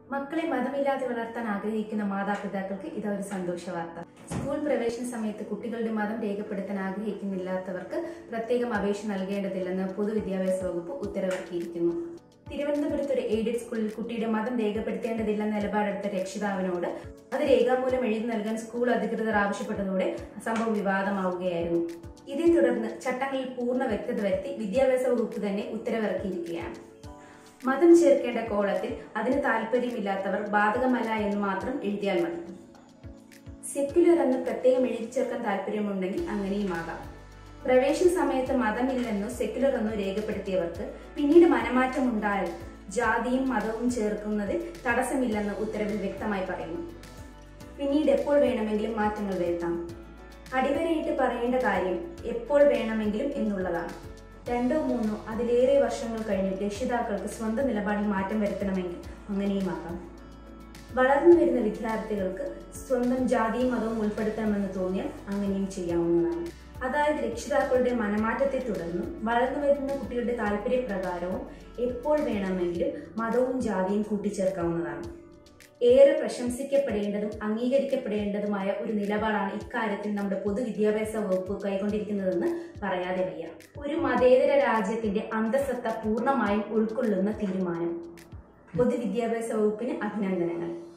മക്കളെ മതമില്ലാതെ വളർത്താൻ ആഗ്രഹിക്കുന്ന മാതാപിതാക്കൾക്ക് ഇതാ ഒരു സന്തോഷ വാർത്ത സ്കൂൾ പ്രവേശന സമയത്ത് കുട്ടികളുടെ മതം രേഖപ്പെടുത്താൻ ആഗ്രഹിക്കുന്നില്ലാത്തവർക്ക് പ്രത്യേകം അപേക്ഷ നൽകേണ്ടതില്ലെന്ന് പൊതുവിദ്യാഭ്യാസ വകുപ്പ് ഉത്തരവിറക്കിയിരിക്കുന്നു തിരുവനന്തപുരത്ത് ഒരു എയ്ഡഡ് സ്കൂളിൽ കുട്ടിയുടെ മതം രേഖപ്പെടുത്തേണ്ടതില്ലെന്ന നിലപാടെടുത്ത രക്ഷിതാവിനോട് അത് രേഖാമൂലം എഴുതി നൽകാൻ സ്കൂൾ അധികൃതർ ആവശ്യപ്പെട്ടതോടെ സംഭവം വിവാദമാവുകയായിരുന്നു ഇതേ തുടർന്ന് ചട്ടങ്ങളിൽ പൂർണ്ണ വ്യക്തത വരുത്തി വിദ്യാഭ്യാസ വകുപ്പ് തന്നെ ഉത്തരവിറക്കിയിരിക്കുകയാണ് മതം ചേർക്കേണ്ട കോളത്തിൽ അതിന് താല്പര്യമില്ലാത്തവർ ബാധകമല്ല എന്ന് മാത്രം എഴുതിയാൽ മതി സെക്യുലർ എന്ന് പ്രത്യേകം എഴുതി ചേർക്കാൻ താല്പര്യമുണ്ടെങ്കിൽ അങ്ങനെയുമാകാം പ്രവേശന സമയത്ത് മതമില്ലെന്നോ സെക്യുലർ എന്നോ രേഖപ്പെടുത്തിയവർക്ക് പിന്നീട് മനമാറ്റം ഉണ്ടായാൽ ജാതിയും മതവും ചേർക്കുന്നതിൽ തടസ്സമില്ലെന്ന് ഉത്തരവിൽ വ്യക്തമായി പറയുന്നു പിന്നീട് എപ്പോൾ വേണമെങ്കിലും മാറ്റങ്ങൾ വരുത്താം അടിവരയിട്ട് പറയേണ്ട കാര്യം എപ്പോൾ വേണമെങ്കിലും എന്നുള്ളതാണ് രണ്ടോ മൂന്നോ അതിലേറെ വർഷങ്ങൾ കഴിഞ്ഞ് രക്ഷിതാക്കൾക്ക് സ്വന്തം നിലപാടിൽ മാറ്റം വരുത്തണമെങ്കിൽ അങ്ങനെയുമാകാം വളർന്നു വരുന്ന വിദ്യാർത്ഥികൾക്ക് സ്വന്തം ജാതിയും മതവും ഉൾപ്പെടുത്തണമെന്ന് തോന്നിയാൽ അങ്ങനെയും ചെയ്യാവുന്നതാണ് അതായത് രക്ഷിതാക്കളുടെ മനമാറ്റത്തെ തുടർന്ന് വളർന്നു വരുന്ന കുട്ടികളുടെ താല്പര്യപ്രകാരവും എപ്പോൾ വേണമെങ്കിലും മതവും ജാതിയും കൂട്ടിച്ചേർക്കാവുന്നതാണ് ഏറെ പ്രശംസിക്കപ്പെടേണ്ടതും അംഗീകരിക്കപ്പെടേണ്ടതുമായ ഒരു നിലപാടാണ് ഇക്കാര്യത്തിൽ നമ്മുടെ പൊതുവിദ്യാഭ്യാസ വകുപ്പ് കൈക്കൊണ്ടിരിക്കുന്നതെന്ന് പറയാതെ വയ്യ ഒരു മതേതര രാജ്യത്തിന്റെ അന്തസത്ത പൂർണ്ണമായും ഉൾക്കൊള്ളുന്ന തീരുമാനം പൊതുവിദ്യാഭ്യാസ വകുപ്പിന് അഭിനന്ദനങ്ങൾ